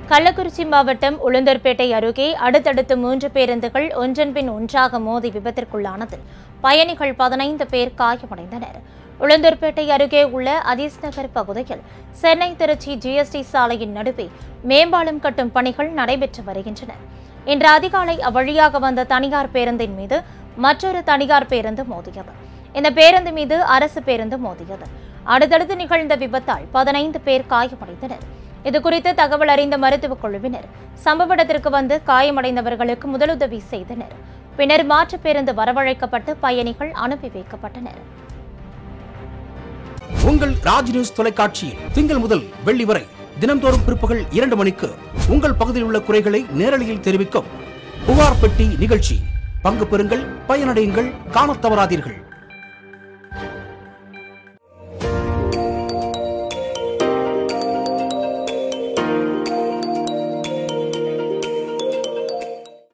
கள்ளக்குறிச்சி மாவட்டம் உளுந்தூர்பேட்டை அருகே அடுத்தடுத்து மூன்று பேருந்துகள் ஒன்றன் பின் ஒன்றாக மோதி விபத்திற்குள்ளானதில் பயணிகள் பதினைந்து பேர் காயமடைந்தனர் உளுந்தூர்பேட்டை அருகே உள்ள அதீஸ் நகர் பகுதியில் சென்னை திருச்சி ஜிஎஸ்டி சாலையின் நடுவே மேம்பாலம் கட்டும் பணிகள் நடைபெற்று வருகின்றன இன்று அதிகாலை அவ்வழியாக வந்த தனியார் பேருந்தின் மீது மற்றொரு தனியார் பேருந்து மோதியது இந்த பேருந்து மீது அரசு பேருந்து மோதியது அடுத்தடுத்து நிகழ்ந்த விபத்தால் பதினைந்து பேர் காயமடைந்தனர் இதுகுறித்து தகவல் அறிந்த மருத்துவக் குழுவினர் சம்பவ இடத்திற்கு வந்து காயமடைந்தவர்களுக்கு முதலுதவி செய்தனர் பின்னர் மாற்றுப் பேருந்து வரவழைக்கப்பட்டு பயணிகள் அனுப்பி வைக்கப்பட்டனர் உங்கள் ராஜ் நியூஸ் தொலைக்காட்சியில் திங்கள் முதல் வெள்ளி வரை தினம்தோறும் பிற்பகல் இரண்டு மணிக்கு உங்கள் பகுதியில் உள்ள குறைகளை நேரலையில் தெரிவிக்கும் புகார் பெட்டி நிகழ்ச்சி பங்கு பெறுங்கள் பயனடையுங்கள் காணத் தவறாதீர்கள்